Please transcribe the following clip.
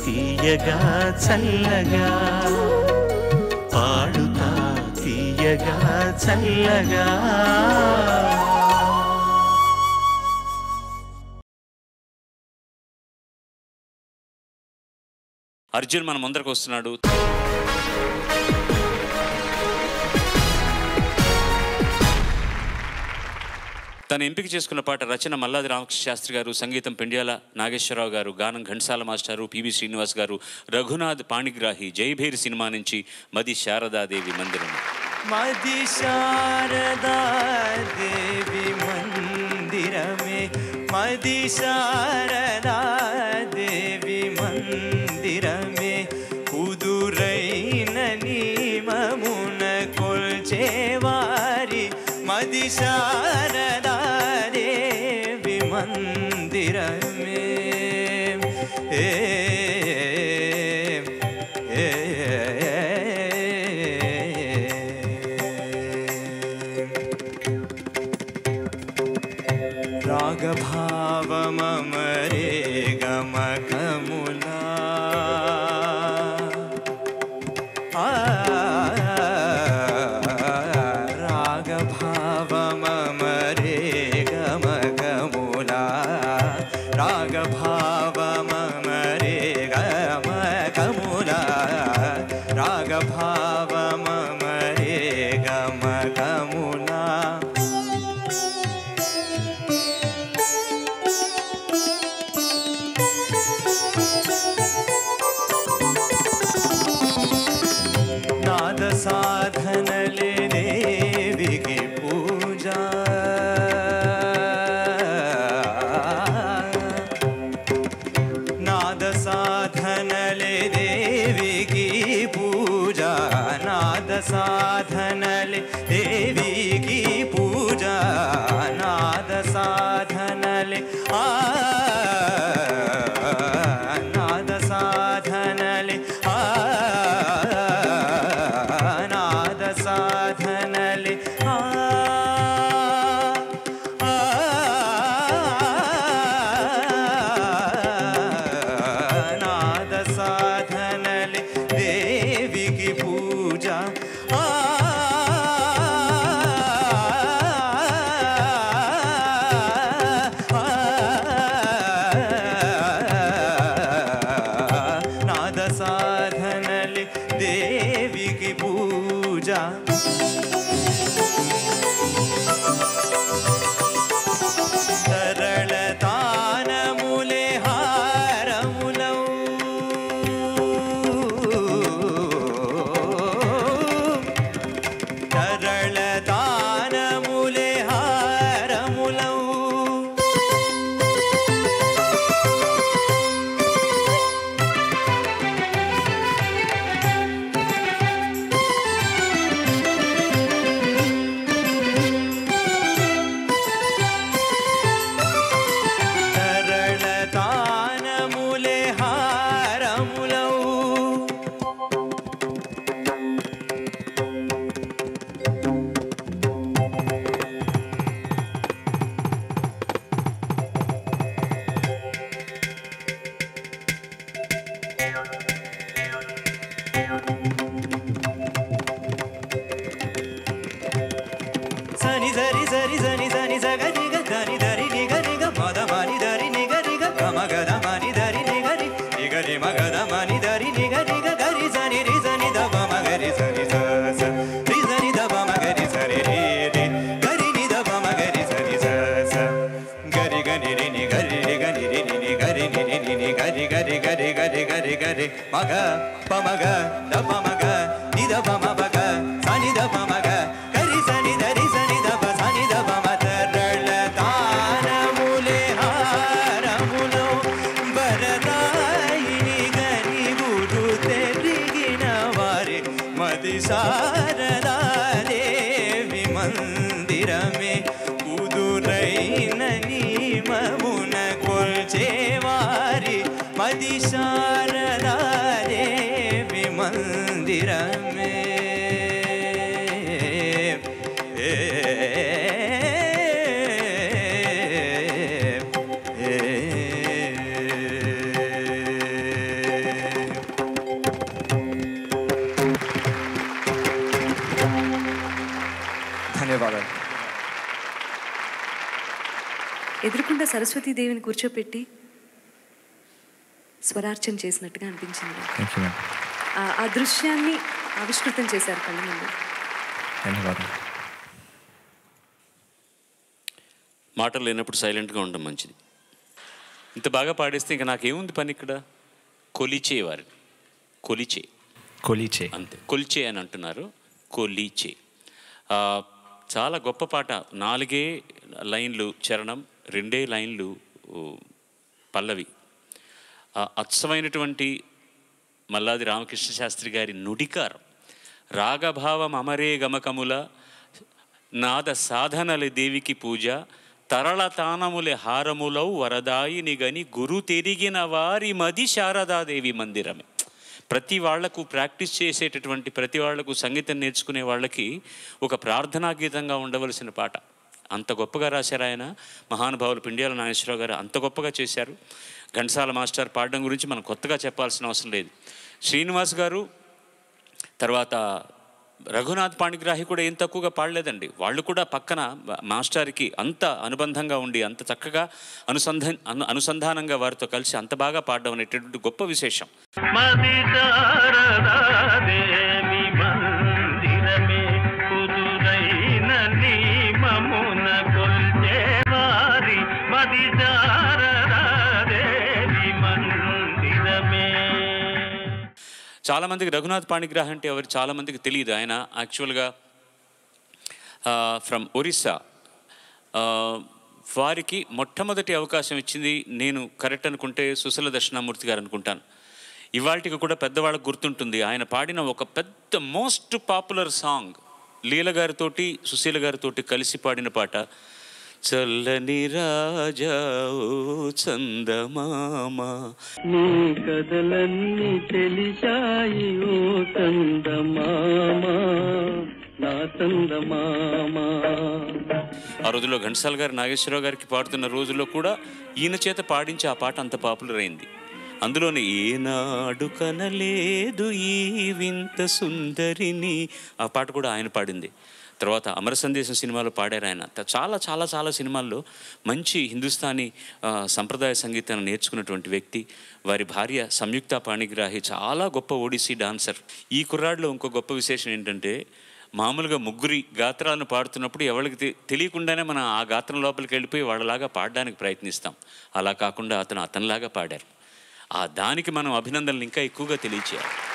తీయగా చల్లగా పాడుతా తీయగా చల్లగా అర్జున్ మన ముందరకు వస్తున్నాడు తను ఎంపిక చేసుకున్న పాట రచన మల్లాది రామకృష్ణ శాస్త్రి గారు సంగీతం పెండ్యాల నాగేశ్వరరావు గారు గానం ఘంటసాల మాస్టారు పివి శ్రీనివాస్ గారు రఘునాథ్ పాణిగ్రాహి జైభేరి సినిమా నుంచి మది శారదాదేవి మందిరం మది శారదా దేవి మందిరమే మది శారదా దేవి మందిరమే కుదురైన నిమమున కొల్చేవారి మది శారదా దేవి మందిరమే ఏ ఏ రాగభావమరే గమకములా ఆ, రాగభావమరే గమకములా రాగభావమరే గమకములా రాగభావమరే గమకములా నాద సాధనలే దేవికి పూజ నాద సాధనలే దేవికి పూజ నాద సాధనలే దేవికి పూజ నాద సాధనలే ఆ నాద సాధనలే ఆ నాద సాధనలే ఆ ఆ, నాద సాధనలే దేవికి పూజ ఆ నాద సాధనలే దేవికి పూజ సరళ తానములే హారములౌ సరళ తానములే హారములౌ సరళ తానములే హారములౌ సని సరి సరి సని సని సగ నిగ ధని ధరి నిగ నిగ మద మని ధరి నిగ నిగ గమ గద మని ధరి నిగ ని నిగ ని మగద మని ధరి నిగ నిగ గరి సని రి సని ద బ మ గరి సని స స రి సని ద బ మ గరి సరి రి రి గరి ని ద బ మ గరి సని స స గరి గని రి ని గరి రి గని రి ని ని గరి ని రి ని ని గరి గరి గరి గరి గరి గరి మగ ప మగ ద ప మగ ని ద ప మ మగ సని ద ప మగ గరి సని ధరి సని ద ప సని ద ప మ తరళ తానములే హారములో వరదాయిని గని గురు తెరిగిన వారి మది శారదా దేవి మందిరమే కుదురైన నిమమున కొల్చేవారి మది శారదా దేవి మందిరమే ఏ ఏ ఎదురుకుండా సరస్వతీదేవిని కూర్చోపెట్టి స్వరార్చన చేసినట్టుగా అనిపించింది నాకు. థ్యాంక్ యూ మ్యామ్ ఆ- ఆ దృశ్యాన్ని ఆవిష్కృతం చేశారు కళ్ళ ముందు ధన్యవాదాలు మాటలు లేనప్పుడు సైలెంట్గా ఉండడం మంచిది ఇంత బాగా పాడేస్తే ఇంకా నాకేముంది పని ఇక్కడ కొలిచే వారు కొలిచే కొలీచే అంతే కొల్చే అని అంటున్నారు కొలీచే ఆ, చాలా గొప్ప పాట నాలుగే లైన్లు చరణం రెండే లైన్లు ఊ, పల్లవి ఆ అచ్చమైనటువంటి మల్లాది రామకృష్ణ శాస్త్రి గారి నుడికారం రాగభావం అమరే గమకముల నాద సాధనల దేవికి పూజ తరళ తానములే హారములౌ వరదాయిని గని గురు తెరిగిన వారి మది శారదాదేవి మందిరమే ప్రతి వాళ్లకు ప్రాక్టీస్ చేసేటటువంటి ప్రతి వాళ్లకు సంగీతం నేర్చుకునే వాళ్ళకి ఒక ప్రార్థనా గీతంగా ఉండవలసిన పాట అంత గొప్పగా రాశారు ఆయన మహానుభావులు పిండియాల నాగేశ్వరరావు గారు అంత గొప్పగా చేశారు ఘంటసాల మాస్టర్ పాడడం గురించి మనం కొత్తగా చెప్పాల్సిన అవసరం లేదు శ్రీనివాస్ గారు తర్వాత రఘునాథ్ పాణిగ్రాహి కూడా ఏం తక్కువగా పాడలేదండి వాళ్ళు కూడా పక్కన మాస్టర్కి అంత అనుబంధంగా ఉండి అంత చక్కగా అనుసంధ అను అనుసంధానంగా వారితో కలిసి అంత బాగా పాడడం అనేటటువంటి గొప్ప విశేషం మది శారదాదేవి మందిరమే కుదురైన నియమమున కొల్చేవారి మది శారదాదేవి మందిరమే చాలామందికి రఘునాథ్ పాణిగ్రాహ్ అంటే ఎవరు చాలామందికి తెలియదు ఆయన యాక్చువల్గా ఫ్రమ్ ఒరిస్సా ఆ, వారికి మొట్టమొదటి అవకాశం ఇచ్చింది నేను కరెక్ట్ అనుకుంటే సుశల దక్షిణామూర్తి గారు అనుకుంటాను ఇవాళకి కూడా పెద్దవాళ్ళకు గుర్తుంటుంది ఆయన పాడిన ఒక పెద్ద మోస్ట్ పాపులర్ సాంగ్ లీల గారితోటి సుశీల గారితోటి కలిసి పాడిన పాట చల్లని రాజా ఓ చందమామ నీ కథలన్నీ తెలిసాయి ఓ చందమామ నా చందమామ ఆ రోజుల్లో ఘంటసాల గారు నాగేశ్వరరావు గారికి పాడుతున్న రోజుల్లో కూడా ఈయన చేత పాడించి ఆ పాట అంత పాపులర్ అయింది అందులోని ఏనాడు కనలేదు ఈ వింత సుందరిని ఆ పాట కూడా ఆయన పాడింది తర్వాత అమర సందేశం సినిమాలో పాడారు ఆయన త- చాలా చాలా చాలా సినిమాల్లో మంచి హిందుస్థానీ ఆ, సంప్రదాయ సంగీతాన్ని నేర్చుకున్నటువంటి వ్యక్తి వారి భార్య సంయుక్త పాణిగ్రాహి చాలా గొప్ప ఒడిసీ డాన్సర్ ఈ కుర్రాడిలో ఇంకో గొప్ప విశేషం ఏంటంటే మామూలుగా ముగ్గురి గాత్రాలను పాడుతున్నప్పుడు ఎవరికి తె- తెలియకుండానే మనం ఆ గాత్రం లోపలికి వెళ్ళిపోయి వాళ్ళలాగా పాడడానికి ప్రయత్నిస్తాం అలా కాకుండా అతను అతనిలాగా పాడారు ఆ దానికి మనం అభినందనలు ఇంకా ఎక్కువగా తెలియచేయాలి